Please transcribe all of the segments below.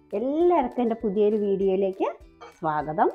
എല്ലാവർക്കും എൻ്റെ പുതിയൊരു വീഡിയോയിലേക്ക് സ്വാഗതം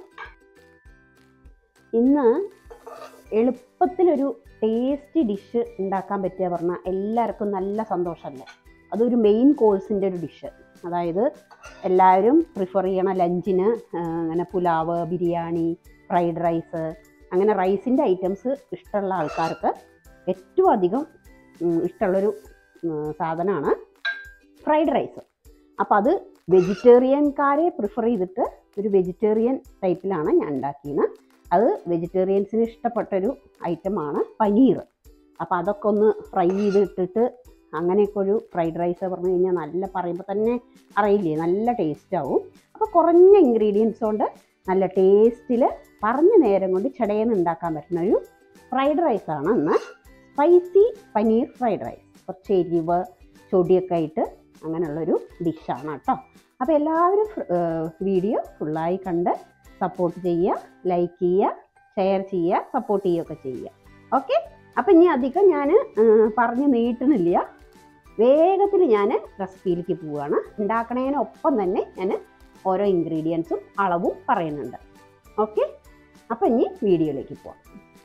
ഇന്ന് എളുപ്പത്തിലൊരു ടേസ്റ്റി ഡിഷ് ഉണ്ടാക്കാൻ പറ്റുക പറഞ്ഞാൽ എല്ലാവർക്കും നല്ല സന്തോഷമല്ലേ അതൊരു മെയിൻ കോഴ്സിൻ്റെ ഒരു ഡിഷ് അതായത് എല്ലാവരും പ്രിഫർ ചെയ്യണ ലഞ്ചിന് അങ്ങനെ പുലാവ് ബിരിയാണി ഫ്രൈഡ് റൈസ് അങ്ങനെ റൈസിൻ്റെ ഐറ്റംസ് ഇഷ്ടമുള്ള ആൾക്കാർക്ക് ഏറ്റവും അധികം ഉം, ഇഷ്ടമുള്ളൊരു സാധനമാണ് ഫ്രൈഡ് റൈസ് അപ്പോൾ അത് വെജിറ്റേറിയൻകാരെ പ്രിഫർ ചെയ്തിട്ട് ഒരു വെജിറ്റേറിയൻ ടൈപ്പിലാണ് ഞാൻ ഉണ്ടാക്കിയത് അത് വെജിറ്റേറിയൻസിന് ഇഷ്ടപ്പെട്ടൊരു ഐറ്റമാണ് പനീർ അപ്പോൾ അതൊക്കെ ഒന്ന് ഫ്രൈ ചെയ്തിട്ടിട്ട് അങ്ങനെയൊക്കെ ഒരു ഫ്രൈഡ് റൈസ് പറഞ്ഞു കഴിഞ്ഞാൽ നല്ല പറയുമ്പോൾ തന്നെ അറിയില്ലേ നല്ല ടേസ്റ്റ് ആവും അപ്പോൾ കുറഞ്ഞ ഇൻഗ്രീഡിയൻസ് കൊണ്ട് നല്ല ടേസ്റ്റിൽ പറഞ്ഞ നേരം കൊണ്ട് ചടയെന്ന് ഉണ്ടാക്കാൻ പറ്റുന്ന ഒരു ഫ്രൈഡ് റൈസാണ് ഇന്ന് സ്പൈസി പനീർ ഫ്രൈഡ് റൈസ് കുറച്ച് എരിവ് ചൊടിയൊക്കെ ആയിട്ട് അങ്ങനെയുള്ളൊരു ഡിഷാണ് കേട്ടോ അപ്പോൾ എല്ലാവരും വീഡിയോ ഫുള്ളായി കണ്ട് സപ്പോർട്ട് ചെയ്യുക ലൈക്ക് ചെയ്യുക ഷെയർ ചെയ്യുക സപ്പോർട്ട് ചെയ്യുകയൊക്കെ ചെയ്യുക ഓക്കെ അപ്പം ഇനി അധികം ഞാൻ പറഞ്ഞ് നീട്ടുന്നില്ല വേഗത്തിൽ ഞാൻ റെസിപ്പിയിലേക്ക് പോവുകയാണ് ഉണ്ടാക്കണതിനൊപ്പം തന്നെ ഞാൻ ഓരോ ഇൻഗ്രീഡിയൻസും അളവും പറയുന്നുണ്ട് ഓക്കെ അപ്പം ഇനി വീഡിയോയിലേക്ക് പോവാം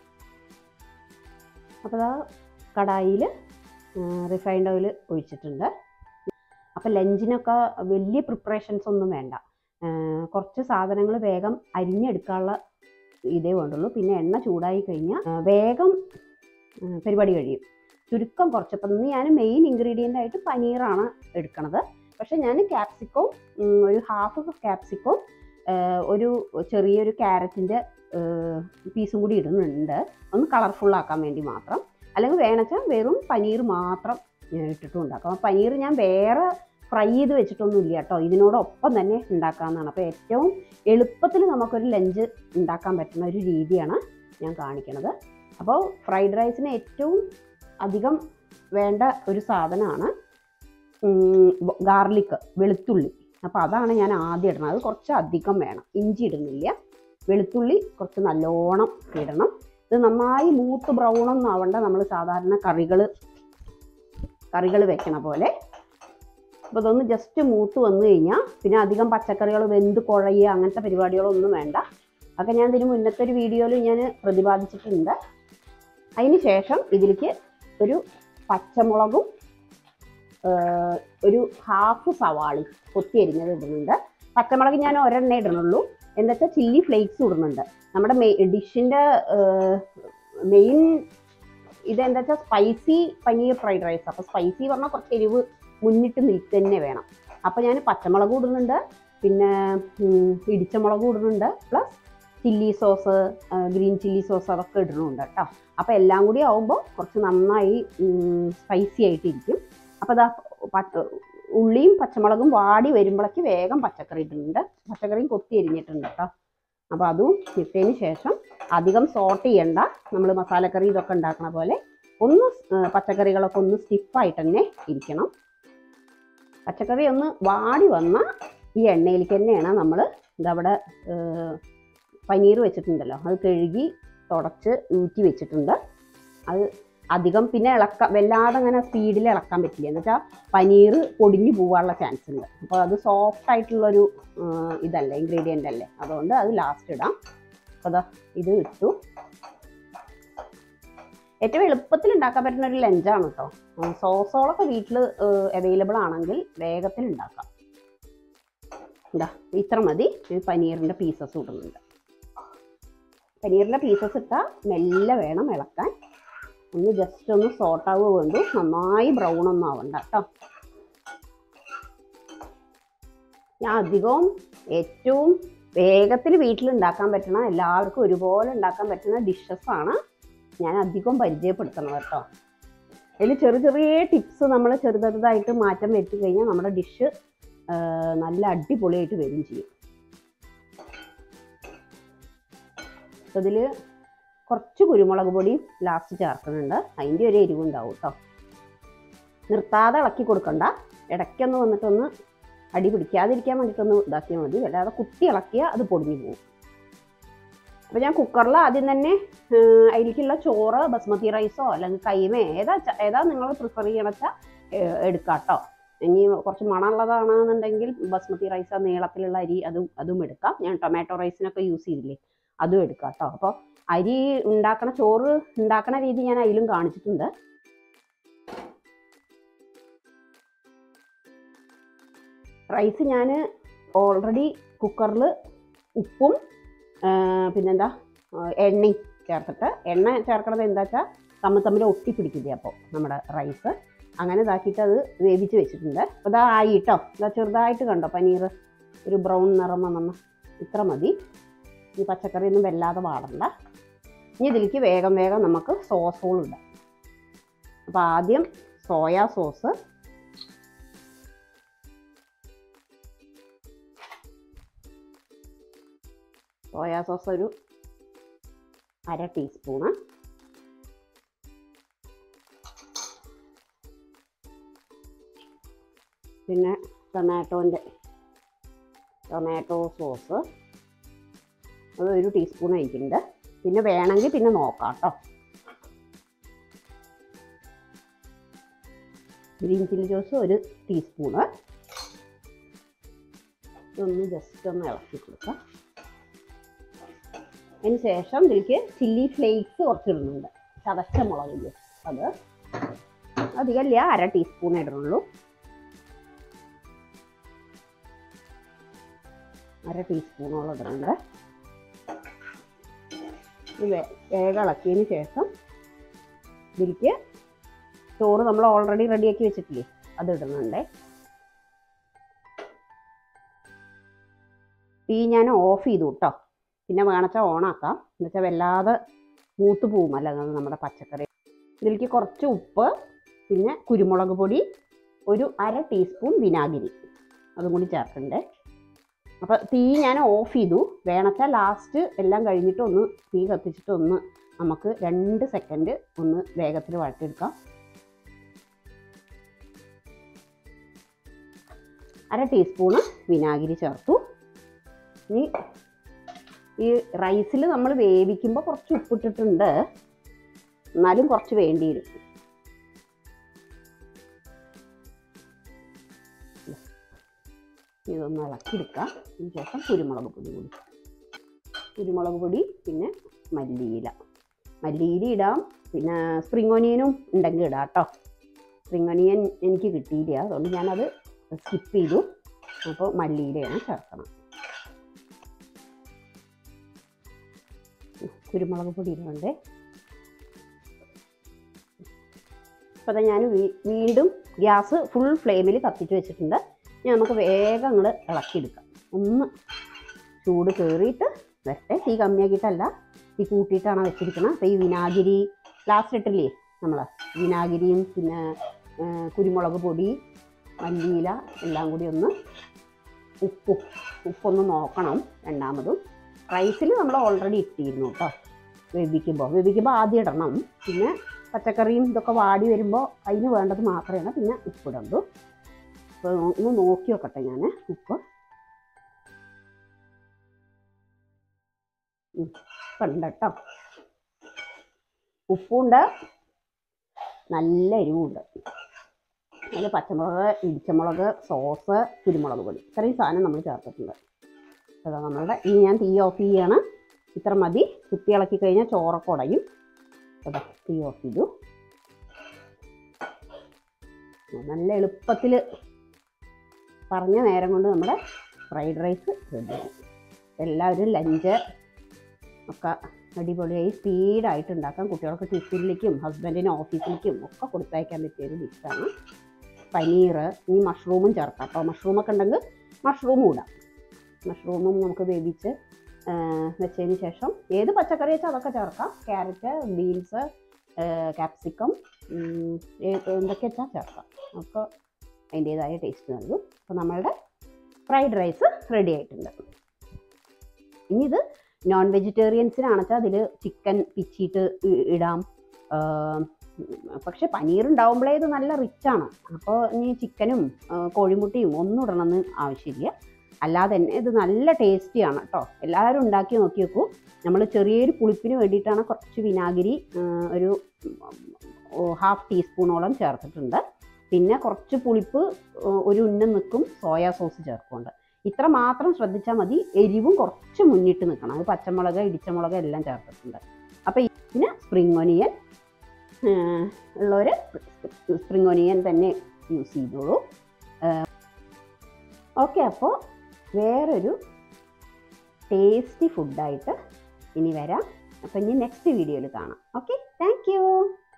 അപ്പോൾ ആ കടായിൽ റിഫൈൻഡ് ഓയിൽ ഒഴിച്ചിട്ടുണ്ട് അപ്പോൾ ലഞ്ചിനൊക്കെ വലിയ പ്രിപ്പറേഷൻസ് ഒന്നും വേണ്ട ആ, കുറച്ച് സാധനങ്ങൾ വേഗം അരിഞ്ഞെടുക്കാനുള്ള ഇതേ വേണ്ടുള്ളൂ പിന്നെ എണ്ണ ചൂടായി കഴിഞ്ഞാൽ ആ, വേഗം ആ, പരിപാടി കഴിയും ചുരുക്കം കുറച്ച് ഇപ്പം ഇന്ന് ഞാൻ മെയിൻ ഇൻഗ്രീഡിയൻ്റ് ആയിട്ട് പനീറാണ് എടുക്കണത് പക്ഷെ ഞാൻ ക്യാപ്സിക്കോ ഒരു ഹാഫ് ക്യാപ്സിക്കോ ഒരു ചെറിയൊരു ക്യാരറ്റിൻ്റെ പീസും കൂടി ഇടുന്നുണ്ട് ഒന്ന് കളർഫുൾ ആക്കാൻ വേണ്ടി മാത്രം അല്ലെങ്കിൽ വേണമെച്ചാൽ വെറും പനീർ മാത്രം ഞാൻ ഇട്ടിട്ടും ഉണ്ടാക്കാം അപ്പോൾ പനീർ ഞാൻ വേറെ ഫ്രൈ ചെയ്ത് വെച്ചിട്ടൊന്നും ഇല്ല കേട്ടോ ഇതിനോടൊപ്പം തന്നെ ഉണ്ടാക്കാമെന്നാണ് അപ്പോൾ ഏറ്റവും എളുപ്പത്തിൽ നമുക്കൊരു ലഞ്ച് ഉണ്ടാക്കാൻ പറ്റുന്ന ഒരു രീതിയാണ് ഞാൻ കാണിക്കണത് അപ്പോൾ ഫ്രൈഡ് റൈസിന് ഏറ്റവും അധികം വേണ്ട ഒരു സാധനമാണ് ഗാർലിക് വെളുത്തുള്ളി അപ്പോൾ അതാണ് ഞാൻ ആദ്യം ഇടണം അത് കുറച്ച് അധികം വേണം ഇഞ്ചി ഇടുന്നില്ല വെളുത്തുള്ളി കുറച്ച് നല്ലോണം ഇടണം ഇത് നന്നായി മൂത്ത് ബ്രൗണൊന്നും ആവണ്ട നമ്മൾ സാധാരണ കറികൾ കറികൾ വെക്കണ പോലെ അപ്പോൾ ഇതൊന്ന് ജസ്റ്റ് മൂത്ത് വന്നു കഴിഞ്ഞാൽ പിന്നെ അധികം പച്ചക്കറികൾ വെന്ത് കുഴയുക അങ്ങനത്തെ പരിപാടികളൊന്നും വേണ്ട അതൊക്കെ ഞാൻ ഇതിന് മുന്നത്തെ ഒരു വീഡിയോയിൽ ഞാൻ പ്രതിപാദിച്ചിട്ടുണ്ട് അതിന് ശേഷം ഇതിലേക്ക് ഒരു പച്ചമുളകും ഏർ, ഒരു ഹാഫ് സവാളി കൊത്തി അരിഞ്ഞത് ഇടുന്നുണ്ട് പച്ചമുളക് ഞാൻ ഒരെണ്ണേ ഇടണുള്ളൂ എന്താ വെച്ചാൽ ചില്ലി ഫ്ലേക്സ് ഇടുന്നുണ്ട് നമ്മുടെ മെയ് ഡിഷിൻ്റെ മെയിൻ ഇതെന്താ വെച്ചാൽ സ്പൈസി പനീർ ഫ്രൈഡ് റൈസ് അപ്പോൾ സ്പൈസി പറഞ്ഞാൽ കുറച്ച് എരിവ് മുന്നിട്ട് നിൽക്കുക തന്നെ വേണം അപ്പോൾ ഞാൻ പച്ചമുളക് ഇടുന്നുണ്ട് പിന്നെ ഉം, ഇടിച്ച മുളക് ഇടുന്നുണ്ട് plus chilli sauce green chilli sauce അതൊക്കെ ഇടുന്നുണ്ട് കേട്ടോ അപ്പോൾ എല്ലാം കൂടി ആവുമ്പോൾ കുറച്ച് നന്നായി സ്പൈസി ആയിട്ടിരിക്കും അപ്പോൾ അതാ പച്ച ഉള്ളിയും പച്ചമുളകും വാടി വരുമ്പോഴേക്ക് വേഗം പച്ചക്കറി ഇടുന്നുണ്ട് പച്ചക്കറിയും കൊത്തി എരിഞ്ഞിട്ടുണ്ട് കേട്ടോ അപ്പോൾ അതും ഇട്ടതിന് ശേഷം അധികം സോട്ട് ചെയ്യണ്ട നമ്മൾ മസാലക്കറി ഇതൊക്കെ ഉണ്ടാക്കണ പോലെ ഒന്ന് സ്- പച്ചക്കറികളൊക്കെ ഒന്ന് സ്റ്റിഫായിട്ട് തന്നെ ഇരിക്കണം പച്ചക്കറി ഒന്ന് വാടി വന്ന ഈ എണ്ണയിലേക്ക് തന്നെയാണ് നമ്മൾ ഇതവിടെ പനീർ വെച്ചിട്ടുണ്ടല്ലോ അത് കഴുകി തുടച്ച് ഊറ്റി വെച്ചിട്ടുണ്ട് അത് അധികം പിന്നെ ഇളക്ക വല്ലാതെ അങ്ങനെ സ്പീഡിൽ ഇളക്കാൻ പറ്റില്ല എന്ന് വെച്ചാൽ പനീർ പൊടിഞ്ഞു പോകാനുള്ള ചാൻസ് ഉണ്ട് അപ്പോൾ അത് സോഫ്റ്റ് ആയിട്ടുള്ളൊരു ആ, ഇതല്ലേ ഇൻഗ്രീഡിയൻ്റ് അല്ലേ അതുകൊണ്ട് അത് ലാസ്റ്റ് ഇടാം അപ്പോൾ അതാ ഇത് ഇട്ടു ഏറ്റവും എളുപ്പത്തിൽ ഉണ്ടാക്കാൻ പറ്റുന്ന ഒരു ലഞ്ചാണ് കേട്ടോ സോസോളൊക്കെ വീട്ടിൽ അവൈലബിൾ ആണെങ്കിൽ വേഗത്തിൽ ഉണ്ടാക്കാം ഇതാ ഇത്ര മതി ഈ പനീറിൻ്റെ പീസസ് ഇടുന്നുണ്ട് പനീറിൻ്റെ പീസസ് ഇട്ടാൽ മെല്ലെ വേണം ഇളക്കാൻ ഒന്ന് ജസ്റ്റ് ഒന്ന് സോട്ട് ആവുക വേണ്ടു നന്നായി ബ്രൗൺ ഒന്നും ആവണ്ട കേട്ടോ ഞാൻ അധികവും ഏറ്റവും വേഗത്തിൽ വീട്ടിൽ ഉണ്ടാക്കാൻ പറ്റണ എല്ലാവർക്കും ഒരുപോലെ ഉണ്ടാക്കാൻ പറ്റുന്ന ഡിഷസ് ആണ് ഞാൻ അധികം പരിചയപ്പെടുത്തണത് കേട്ടോ അതിൽ ചെറിയ ചെറിയ ടിപ്സ് നമ്മൾ ചെറുതായിട്ട് മാറ്റം വരുത്തി കഴിഞ്ഞാൽ നമ്മുടെ ഡിഷ് നല്ല അടിപൊളിയായിട്ട് വരും ചെയ്യും അതിൽ കുറച്ച് കുരുമുളക് പൊടി ലാസ്റ്റ് ചേർക്കുന്നുണ്ട് അതിൻ്റെ ഒരു എരിവുണ്ടാവും കേട്ടോ നിർത്താതെ ഇളക്കി കൊടുക്കണ്ട ഇടയ്ക്കൊന്ന് വന്നിട്ടൊന്ന് അടി പിടിക്കാതിരിക്കാൻ വേണ്ടിയിട്ടൊന്ന് ഇതാക്കിയാൽ മതി അല്ലാതെ കുത്തി ഇളക്കിയാൽ അത് പൊടിഞ്ഞു പോകും അപ്പോൾ ഞാൻ കുക്കറിൽ ആദ്യം തന്നെ ഏർ, അതിലേക്കുള്ള ചോറ് ബസ്മതി റൈസോ അല്ലെങ്കിൽ കൈമ ഏതാ ച- ഏതാ നിങ്ങൾ പ്രിഫർ ചെയ്യണ വെച്ചാൽ എടുക്കാം കേട്ടോ ഇനി കുറച്ച് മണമുള്ളതാണെന്നുണ്ടെങ്കിൽ ബസ്മതി റൈസ് ആ നീളത്തിലുള്ള അരി അതും അതും എടുക്കാം ഞാൻ ടൊമാറ്റോ റൈസിനൊക്കെ യൂസ് ചെയ്തില്ലേ അതും എടുക്കാം കേട്ടോ അപ്പോൾ അരി ഉണ്ടാക്കണ ചോറ് ഉണ്ടാക്കണ രീതി ഞാൻ അതിലും കാണിച്ചിട്ടുണ്ട് റൈസ് ഞാൻ ഓൾറെഡി കുക്കറിൽ ഉപ്പും ആ, പിന്നെന്താ ആ, എണ്ണയും ചേർത്തിട്ട് എണ്ണ ചേർക്കണത് എന്താ വെച്ചാൽ തമ്മിൽ തമ്മിൽ ഒട്ടിപ്പിടിക്കില്ലേ അപ്പോൾ നമ്മുടെ റൈസ് അങ്ങനെ ഇതാക്കിയിട്ട് അത് വേവിച്ച് വെച്ചിട്ടുണ്ട് അപ്പോൾ ഇതാ ആയി കേട്ടോ ഇതാ ചെറുതായിട്ട് കണ്ടോ പനീർ ഒരു ബ്രൗൺ നിറം വന്ന ഇത്ര മതി ഈ പച്ചക്കറി ഒന്നും വല്ലാതെ വാടണ്ട ഇനി ഇതിലേക്ക് വേഗം വേഗം നമുക്ക് സോസുകൾ ഇടാം അപ്പോൾ ആദ്യം സോയാ സോസ് സോയാ സോസ് ഒരു അര ടീസ്പൂണ് പിന്നെ ടൊമാറ്റോൻ്റെ ടൊമാറ്റോ സോസ് അത് ഒരു ടീസ്പൂൺ ഒഴിക്കുന്നുണ്ട് പിന്നെ വേണമെങ്കിൽ പിന്നെ നോക്കാം കേട്ടോ ഗ്രീൻ ചില്ലി സോസ് ഒരു ടീസ്പൂണ് ഇതൊന്ന് ജസ്റ്റ് ഒന്ന് ഇളക്കി കൊടുക്കാം അതിന് ശേഷം ഇതിലേക്ക് ചില്ലി ഫ്ലേക്സ് കുറച്ച് ഇടുന്നുണ്ട് ചതച്ച മുളകില്ലേ അത് അധികമില്ല അര ടീസ്പൂൺ ഇടുന്നുള്ളൂ അര ടീസ്പൂണോളം ഇടുന്നുണ്ട് ഇത് വേ- വേഗം ഇളക്കിയതിന് ശേഷം ഇതിലേക്ക് ചോറ് നമ്മൾ ഓൾറെഡി റെഡിയാക്കി വെച്ചിട്ടില്ലേ അത് ഇടുന്നുണ്ട് തീ ഞാൻ ഓഫ് ചെയ്തു കേട്ടോ പിന്നെ വേണച്ചാൽ ഓണാക്കാം എന്നുവെച്ചാൽ വല്ലാതെ മൂത്ത് പോവും അല്ല അത് നമ്മുടെ പച്ചക്കറി ഇതിലേക്ക് കുറച്ച് ഉപ്പ് പിന്നെ കുരുമുളക് പൊടി ഒരു അര ടീസ്പൂൺ വിനാഗിരി അതും കൂടി ചേർക്കണ്ടേ അപ്പോൾ തീ ഞാൻ ഓഫ് ചെയ്തു വേണച്ചാൽ ലാസ്റ്റ് എല്ലാം കഴിഞ്ഞിട്ട് ഒന്ന് തീ കത്തിച്ചിട്ട് ഒന്ന് നമുക്ക് രണ്ട് സെക്കൻഡ് ഒന്ന് വേഗത്തിൽ വഴറ്റിയെടുക്കാം അര ടീസ്പൂണ് വിനാഗിരി ചേർത്തു ഇനി ഈ റൈസിൽ നമ്മൾ വേവിക്കുമ്പോൾ കുറച്ച് ഉപ്പിട്ടിട്ടുണ്ട് എന്നാലും കുറച്ച് വേണ്ടി വരും ഇതൊന്ന് ഇളക്കിയെടുക്കാം അതിന് ശേഷം കുരുമുളക് പൊടി കൂടി കുരുമുളക് പൊടി പിന്നെ മല്ലിയില മല്ലിയില ഇടാം പിന്നെ സ്പ്രിംഗ് ഒനിയനും ഉണ്ടെങ്കിൽ ഇടാം കേട്ടോ സ്പ്രിംഗ് ഒനിയൻ എനിക്ക് കിട്ടിയില്ല അതുകൊണ്ട് ഞാനത് സ്കിപ്പ് ചെയ്തു അപ്പോൾ മല്ലിയിലയാണ് ചേർക്കണം കുരുമുളക് പൊടി ഇടുന്നുണ്ട് അപ്പോൾ അത് ഞാൻ വീ- വീണ്ടും ഗ്യാസ് ഫുൾ ഫ്ലെയിമിൽ കത്തിച്ച് വെച്ചിട്ടുണ്ട് ഇനി നമുക്ക് വേഗം അങ്ങോട്ട് ഇളക്കിയെടുക്കാം ഒന്ന് ചൂട് കയറിയിട്ട് വരട്ടെ തീ കമ്മിയാക്കിയിട്ടല്ല തീ കൂട്ടിയിട്ടാണ് വെച്ചിരിക്കുന്നത് അപ്പോൾ ഈ വിനാഗിരി ലാസ്റ്റ് ഇട്ടില്ലേ നമ്മൾ വിനാഗിരിയും പിന്നെ ആ, കുരുമുളക് പൊടി മല്ലിയില എല്ലാം കൂടി ഒന്ന് ഉപ്പും ഉപ്പൊന്ന് നോക്കണം രണ്ടാമതും റൈസിൽ നമ്മൾ ഓൾറെഡി ഇട്ടിരുന്നു കേട്ടോ വേവിക്കുമ്പോൾ വേവിക്കുമ്പോൾ ആദ്യം ഇടണം പിന്നെ പച്ചക്കറിയും ഇതൊക്കെ വാടി വരുമ്പോൾ അതിന് വേണ്ടത് മാത്രമേ പിന്നെ ഉപ്പിടുള്ളൂ അപ്പോൾ ഒന്ന് നോക്കി നോക്കട്ടെ ഞാൻ ഉപ്പ് ഉം, ഉണ്ട് കേട്ടോ ഉപ്പുണ്ട് നല്ല എരിവുണ്ട് അതിൽ പച്ചമുളക് ഇടിച്ചമുളക് സോസ് കുരുമുളക് പൊടി ഇത്രയും സാധനം നമ്മൾ ചേർത്തിട്ടുണ്ട് അതാ നമ്മളുടെ ഇനി ഞാൻ തീ ഓഫ് ചെയ്യാണ് ഇത്ര മതി കുത്തി ഇളക്കി കഴിഞ്ഞാൽ ചോറൊക്കെ ഉടയും അതാ തീ ഓഫ് ചെയ്തു നല്ല എളുപ്പത്തിൽ പറഞ്ഞ നേരം കൊണ്ട് നമ്മുടെ ഫ്രൈഡ് റൈസ് റെഡിയായി എല്ലാവരും ലഞ്ച് ഒക്കെ അടിപൊളിയായി സ്പീഡായിട്ട് ഉണ്ടാക്കാം കുട്ടികൾക്ക് ടിഫിനിലേക്കും ഹസ്ബൻഡിന് ഓഫീസിലേക്കും ഒക്കെ കൊടുത്തയക്കാൻ പറ്റിയ ഒരു ഡിഷാണ് പനീർ ഇനി മഷ്റൂമും ചേർക്കാം അപ്പോൾ മഷ്റൂമൊക്കെ ഉണ്ടെങ്കിൽ മഷ്റൂമും ഇടാം മഷ്റൂമും നമുക്ക് വേവിച്ച് ആ, വെച്ചതിന് ശേഷം ഏത് പച്ചക്കറി വെച്ചാൽ അതൊക്കെ ചേർക്കാം ക്യാരറ്റ് ബീൻസ് ക്യാപ്സിക്കം എന്തൊക്കെ വെച്ചാൽ ചേർക്കാം ഒക്കെ അതിൻ്റേതായ ടേസ്റ്റ് നൽകും അപ്പോൾ നമ്മളുടെ ഫ്രൈഡ് റൈസ് റെഡി ആയിട്ടുണ്ട് ഇനി ഇത് നോൺ വെജിറ്റേറിയൻസിനാണെച്ചാൽ അതിൽ ചിക്കൻ പിച്ചിയിട്ട് ഇ- ഇടാം ആ, പക്ഷെ പനീർ ഉണ്ടാവുമ്പോഴേ ഇത് നല്ല റിച്ചാണ് അപ്പോൾ ഇനി ചിക്കനും ആ, കോഴിമുട്ടയും ഒന്നും ഇടണമെന്ന് ആവശ്യമില്ല അല്ലാതെ തന്നെ ഇത് നല്ല ടേസ്റ്റിയാണ് കേട്ടോ എല്ലാവരും ഉണ്ടാക്കി നോക്കി നോക്കൂ നമ്മൾ ചെറിയൊരു പുളിപ്പിന് വേണ്ടിയിട്ടാണ് കുറച്ച് വിനാഗിരി ആ, ഒരു ഹാഫ് ടീസ്പൂണോളം ചേർത്തിട്ടുണ്ട് പിന്നെ കുറച്ച് പുളിപ്പ് ഏഹ്, ഒരു ഉന്നം നിൽക്കും സോയാ സോസ് ചേർക്കുന്നുണ്ട് ഇത്ര മാത്രം ശ്രദ്ധിച്ചാൽ മതി എരിവും കുറച്ച് മുന്നിട്ട് നിൽക്കണം അത് പച്ചമുളക് ഇടിച്ചമുളക് എല്ലാം ചേർത്തിട്ടുണ്ട് അപ്പോൾ ഇതിന് സ്പ്രിംഗ് ഒനിയൻ ഉള്ളവർ സ്പ്രിംഗ് ഒനിയൻ തന്നെ യൂസ് ചെയ്തോളൂ ഓക്കെ അപ്പോൾ വേറൊരു ടേസ്റ്റി ഫുഡായിട്ട് ഇനി വരാം അപ്പോൾ ഇനി നെക്സ്റ്റ് വീഡിയോയിൽ കാണാം ഓക്കെ താങ്ക്